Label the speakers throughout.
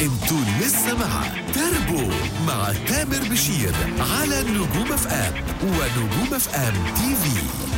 Speaker 1: انتوا لسه مع تربو مع تامر بشير على نجوم اف ام ونجوم اف ام تي في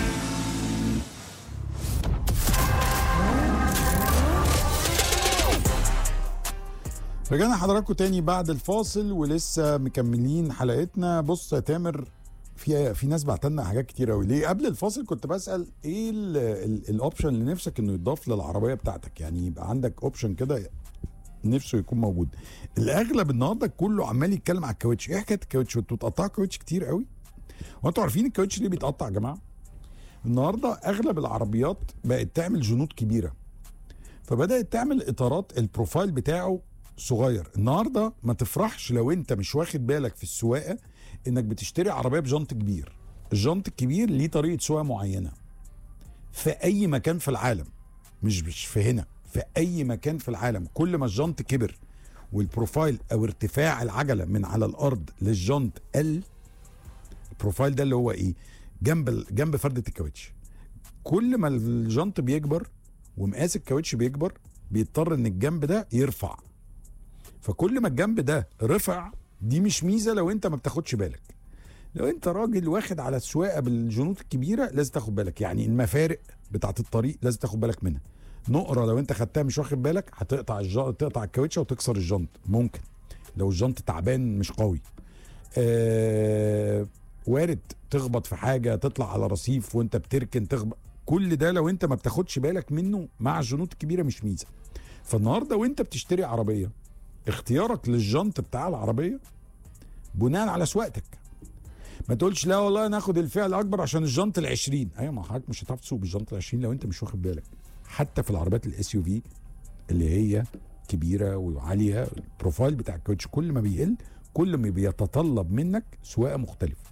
Speaker 2: رجعنا حضراتكم تاني بعد الفاصل ولسه مكملين حلقتنا بص يا تامر في في ناس بعت لنا حاجات كتير قوي ليه قبل الفاصل كنت بسال ايه ال- ال- الاوبشن اللي نفسك انه يضاف للعربيه بتاعتك يعني يبقى عندك اوبشن كده نفسه يكون موجود الاغلب النهارده كله عمال يتكلم على الكاوتش ايه حكايه الكاوتش انتوا بتقطعوا كاوتش كتير قوي وانتوا عارفين الكاوتش ليه بيتقطع يا جماعه النهارده اغلب العربيات بقت تعمل جنود كبيره فبدات تعمل اطارات البروفايل بتاعه صغير النهارده ما تفرحش لو انت مش واخد بالك في السواقه انك بتشتري عربيه بجنط كبير الجنط الكبير ليه طريقه سواقه معينه في اي مكان في العالم مش مش في هنا في اي مكان في العالم كل ما الجنط كبر والبروفايل او ارتفاع العجله من على الارض للجنط قل البروفايل ده اللي هو ايه جنب ال- جنب فرده الكاوتش كل ما الجنط بيكبر ومقاس الكاوتش بيكبر بيضطر ان الجنب ده يرفع فكل ما الجنب ده رفع دي مش ميزه لو انت ما بتاخدش بالك لو انت راجل واخد على السواقه بالجنوط الكبيره لازم تاخد بالك يعني المفارق بتاعت الطريق لازم تاخد بالك منها نقره لو انت خدتها مش واخد بالك هتقطع الج... تقطع الكاوتشه وتكسر الجنط ممكن لو الجنط تعبان مش قوي آه... وارد تخبط في حاجه تطلع على رصيف وانت بتركن تخبط كل ده لو انت ما بتاخدش بالك منه مع الجنوط الكبيره مش ميزه فالنهارده وانت بتشتري عربيه اختيارك للجنط بتاع العربيه بناء على سواقتك ما تقولش لا والله انا اخد الفئه الاكبر عشان الجنط ال20 ايوه ما حضرتك مش هتعرف تسوق بالجنط ال20 لو انت مش واخد بالك حتى في العربيات الاس يو في اللي هي كبيره وعاليه البروفايل بتاع الكاوتش كل ما بيقل كل ما بيتطلب منك سواقه مختلفه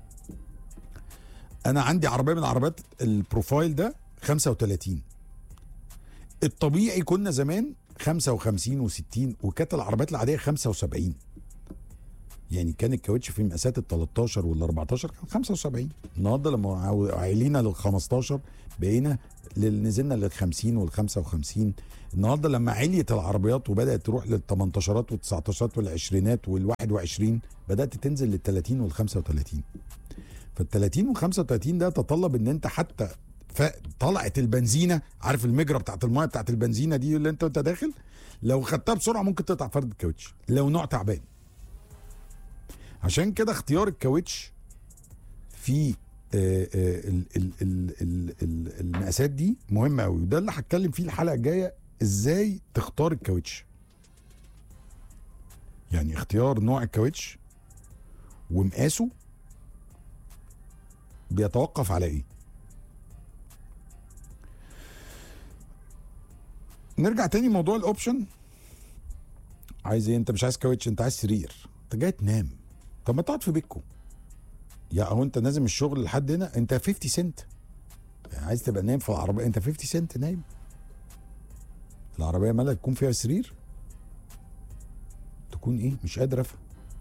Speaker 2: انا عندي عربيه من العربيات البروفايل ده 35 الطبيعي كنا زمان 55 و60 وكانت العربيات العاديه 75 يعني كان الكاوتش في مقاسات ال 13 وال 14 كان 75 النهارده لما عو- عيلينا لل 15 بقينا لل- نزلنا لل 50 وال 55 النهارده لما عليت العربيات وبدات تروح لل 18 وال 19 والعشرينات وال 21 بدات تنزل لل 30 وال 35 فال 30 وال 35 ده تطلب ان انت حتى ف- طلعت البنزينه عارف المجرى بتاعت المايه بتاعت البنزينه دي اللي انت وانت داخل لو خدتها بسرعه ممكن تقطع فرد الكاوتش لو نوع تعبان عشان كده اختيار الكاوتش في آه، آه، ال- ال- ال- ال- ال- المقاسات دي مهم قوي وده اللي هتكلم فيه الحلقه الجايه ازاي تختار الكاوتش يعني اختيار نوع الكاوتش ومقاسه بيتوقف على ايه نرجع تاني موضوع الاوبشن عايز ايه انت مش عايز كاوتش انت عايز سرير انت جاي تنام طب ما تقعد في بيتكم يا هو انت نازل من الشغل لحد هنا انت 50 سنت يعني عايز تبقى نايم في العربيه انت 50 سنت نايم العربيه مالها تكون فيها سرير تكون ايه مش قادر افهم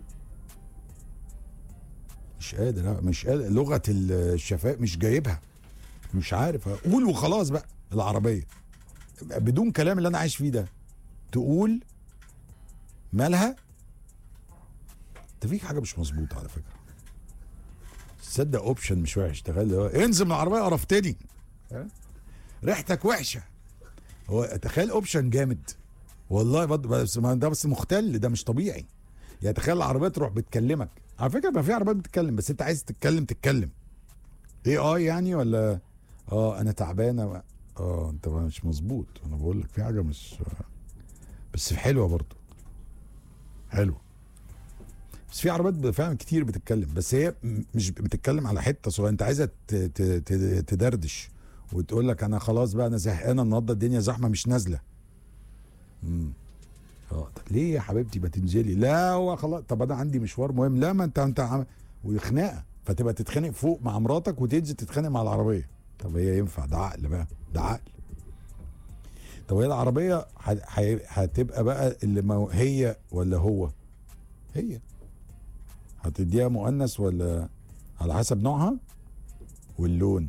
Speaker 2: مش قادر مش قادر لغه الشفاء مش جايبها مش عارف قول وخلاص بقى العربيه بدون كلام اللي انا عايش فيه ده تقول مالها انت فيك حاجه مش مظبوطه على فكره تصدق اوبشن مش وحش تخيل هو انزل من العربيه قرفتني ها؟ ريحتك وحشه هو تخيل اوبشن جامد والله بد- بس ما ده بس مختل ده مش طبيعي يعني تخيل العربيه تروح بتكلمك على فكره ما في عربيات بتتكلم بس انت عايز تتكلم تتكلم اي اي يعني ولا اه انا تعبانه اه انت مش مظبوط انا بقول لك في حاجه مش بس حلوه برضه حلوه بس في عربيات فعلا كتير بتتكلم بس هي م- مش بتتكلم على حته صغيره انت عايزه ت- ت- ت- تدردش وتقول لك انا خلاص بقى انا زهقانه النهارده الدنيا زحمه مش نازله امم اه طب ليه يا حبيبتي ما تنزلي لا هو خلاص طب انا عندي مشوار مهم لا ما انت انت عم... وخناقه فتبقى تتخانق فوق مع مراتك وتنزل تتخانق مع العربيه طب هي ينفع ده عقل بقى ده عقل طب هي العربيه ه- ه- هتبقى بقى اللي ما هي ولا هو هي هتديها مؤنث ولا على حسب نوعها واللون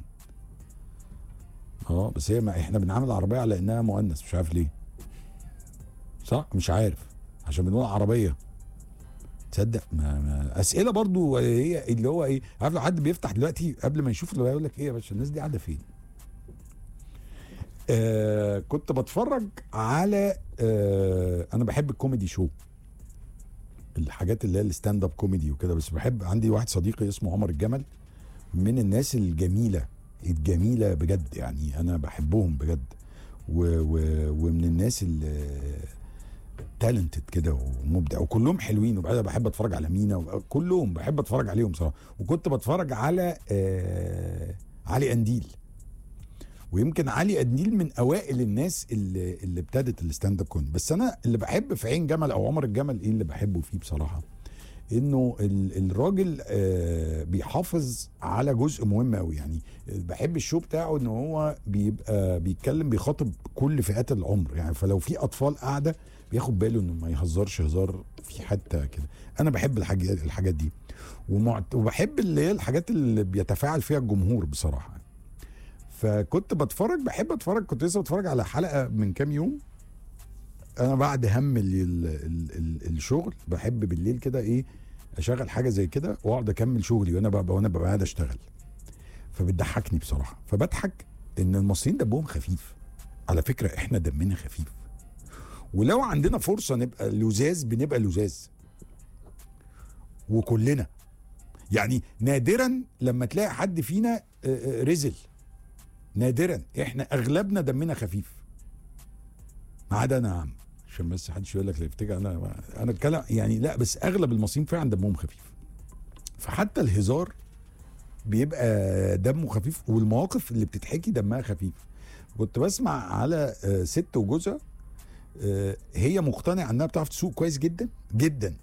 Speaker 2: اه بس هي ما احنا بنعامل العربيه على انها مؤنث مش عارف ليه صح مش عارف عشان بنقول عربيه تصدق ما, ما اسئله برضو هي اللي هو ايه عارف لو حد بيفتح دلوقتي قبل ما يشوف اللي يقول لك ايه يا باشا الناس دي قاعده فين آه كنت بتفرج على آه انا بحب الكوميدي شو الحاجات اللي هي الستاند اب كوميدي وكده بس بحب عندي واحد صديقي اسمه عمر الجمل من الناس الجميله الجميله بجد يعني انا بحبهم بجد و و ومن الناس اللي تالنتد كده ومبدع وكلهم حلوين وبعدها بحب اتفرج على مينا كلهم بحب اتفرج عليهم صراحه وكنت بتفرج على آه علي قنديل ويمكن علي قنديل من اوائل الناس اللي اللي ابتدت الستاند اب كوميدي بس انا اللي بحب في عين جمل او عمر الجمل ايه اللي بحبه فيه بصراحه انه ال- الراجل آه، بيحافظ على جزء مهم قوي يعني بحب الشو بتاعه ان هو بيبقى بيتكلم بيخاطب كل فئات العمر يعني فلو في اطفال قاعده بياخد باله انه ما يهزرش هزار في حته كده انا بحب الحاجات الحاجات دي ومعت... وبحب اللي هي الحاجات اللي بيتفاعل فيها الجمهور بصراحه فكنت بتفرج بحب اتفرج كنت لسه بتفرج على حلقه من كام يوم انا بعد هم ال ال ال ال الشغل بحب بالليل كده ايه اشغل حاجه زي كده واقعد اكمل شغلي وانا ببقى وانا ببقى قاعد اشتغل فبتضحكني بصراحه فبضحك ان المصريين دمهم خفيف على فكره احنا دمنا خفيف ولو عندنا فرصه نبقى لزاز بنبقى لزاز وكلنا يعني نادرا لما تلاقي حد فينا آه، آه، رزل نادرا احنا اغلبنا دمنا خفيف ما عدا انا يا عم عشان بس حدش يقول لك لا يفتكر انا انا اتكلم يعني لا بس اغلب المصريين فعلا دمهم خفيف فحتى الهزار بيبقى دمه خفيف والمواقف اللي بتتحكي دمها خفيف كنت بسمع على آه، ست وجوزها آه، هي مقتنعه انها بتعرف تسوق كويس جدا جدا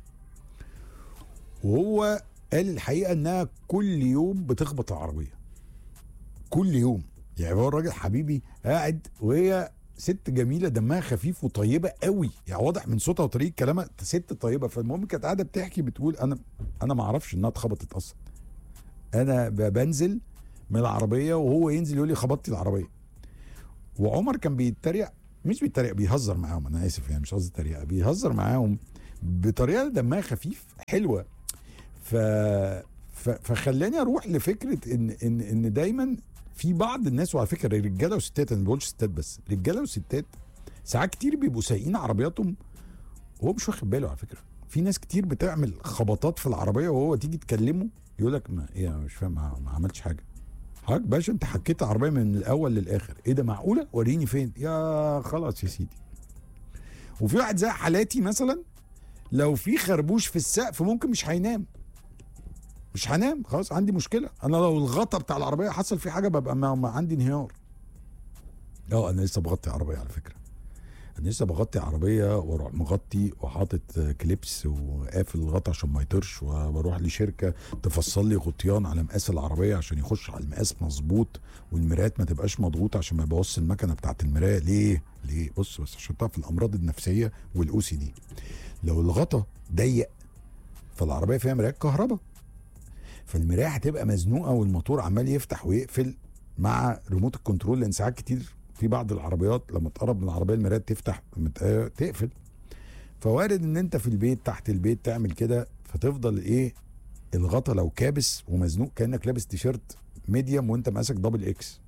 Speaker 2: وهو قال الحقيقه انها كل يوم بتخبط العربيه كل يوم يعني هو الراجل حبيبي قاعد وهي ست جميله دمها خفيف وطيبه قوي يعني واضح من صوتها وطريقه كلامها ست طيبه فالمهم كانت قاعده بتحكي بتقول انا انا ما اعرفش انها اتخبطت اصلا انا ب- بنزل من العربيه وهو ينزل يقول لي خبطتي العربيه وعمر كان بيتريق مش بيتريق بيهزر معاهم انا اسف يعني مش قصدي تريقه بيهزر معاهم بطريقه دمها خفيف حلوه ف... ف... فخلاني اروح لفكره ان ان ان دايما في بعض الناس وعلى فكره رجاله وستات انا ما بقولش ستات بس رجاله وستات ساعات كتير بيبقوا سايقين عربياتهم وهو مش واخد باله على فكره في ناس كتير بتعمل خبطات في العربيه وهو تيجي تكلمه يقول لك ما ايه أنا مش فاهم ما ما عملتش حاجه حضرتك باشا انت حكيت العربيه من الاول للاخر ايه ده معقوله وريني فين يا خلاص يا سيدي وفي واحد زي حالاتي مثلا لو في خربوش في السقف ممكن مش هينام مش هنام خلاص عندي مشكله انا لو الغطا بتاع العربيه حصل فيه حاجه ببقى ما ما عندي انهيار اه انا لسه بغطي عربيه على فكره انا لسه بغطي عربيه واروح مغطي وحاطط كليبس وقافل الغطا عشان ما يطيرش وبروح لشركه تفصل لي غطيان على مقاس العربيه عشان يخش على المقاس مظبوط والمرايات ما تبقاش مضغوطه عشان ما يبوظش المكنه بتاعت المرايه ليه؟ ليه؟ بص بس عشان تعرف الامراض النفسيه والاو سي دي لو الغطا ضيق فالعربيه فيها مرايات كهرباء فالمرايه هتبقى مزنوقه والموتور عمال يفتح ويقفل مع ريموت الكنترول لان ساعات كتير في بعض العربيات لما تقرب من العربيه المرايه تفتح مت- آه، تقفل فوارد ان انت في البيت تحت البيت تعمل كده فتفضل ايه الغطا لو كابس ومزنوق كانك لابس تيشيرت ميديوم وانت ماسك دبل اكس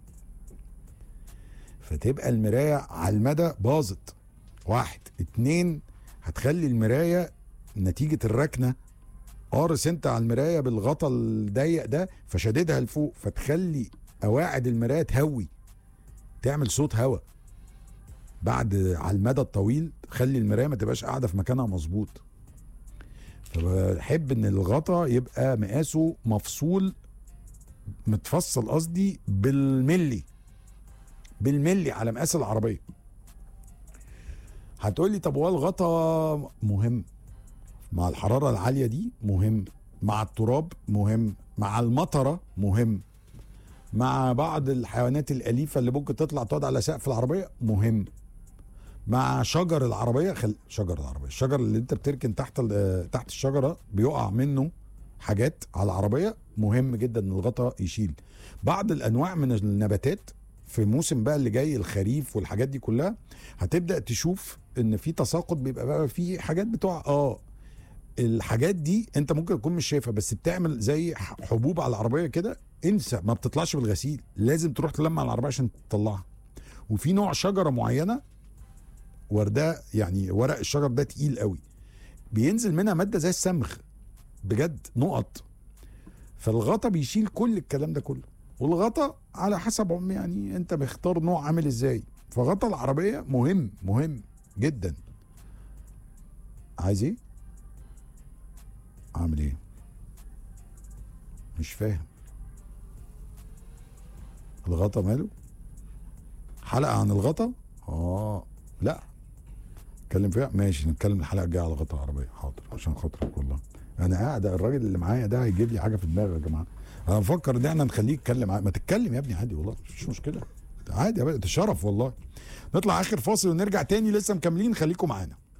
Speaker 2: فتبقى المرايه على المدى باظت واحد اتنين هتخلي المرايه نتيجه الركنه قارس انت على المرايه بالغطا الضيق ده فشددها لفوق فتخلي قواعد المرايه تهوي تعمل صوت هوا بعد على المدى الطويل تخلي المرايه ما تبقاش قاعده في مكانها مظبوط فبحب ان الغطا يبقى مقاسه مفصول متفصل قصدي بالملي بالملي على مقاس العربيه هتقولي طب هو الغطا مهم مع الحراره العاليه دي مهم مع التراب مهم مع المطره مهم مع بعض الحيوانات الاليفه اللي ممكن تطلع تقعد على سقف العربيه مهم مع شجر العربيه خل... شجر العربيه الشجر اللي انت بتركن تحت ال- تحت الشجره بيقع منه حاجات على العربيه مهم جدا ان الغطاء يشيل بعض الانواع من النباتات في موسم بقى اللي جاي الخريف والحاجات دي كلها هتبدا تشوف ان في تساقط بيبقى بقى في حاجات بتوع اه الحاجات دي انت ممكن تكون مش شايفها بس بتعمل زي ح- حبوب على العربيه كده انسى ما بتطلعش بالغسيل لازم تروح تلمع على العربيه عشان تطلعها وفي نوع شجره معينه ورداه يعني ورق الشجر ده تقيل قوي بينزل منها ماده زي الصمغ بجد نقط فالغطا بيشيل كل الكلام ده كله والغطا على حسب عم- يعني انت مختار نوع عامل ازاي فغطا العربيه مهم مهم جدا عايز ايه اعمل ايه مش فاهم الغطا ماله حلقه عن الغطا اه لا نتكلم فيها ماشي نتكلم الحلقه الجايه على غطا العربيه حاضر عشان خاطرك والله انا قاعد الراجل اللي معايا ده هيجيب لي حاجه في دماغي يا جماعه انا بفكر ان احنا نخليه يتكلم ع- ما تتكلم يا ابني عادي والله مفيش مشكله عادي يا باشا ده شرف والله نطلع اخر فاصل ونرجع تاني لسه مكملين خليكم معانا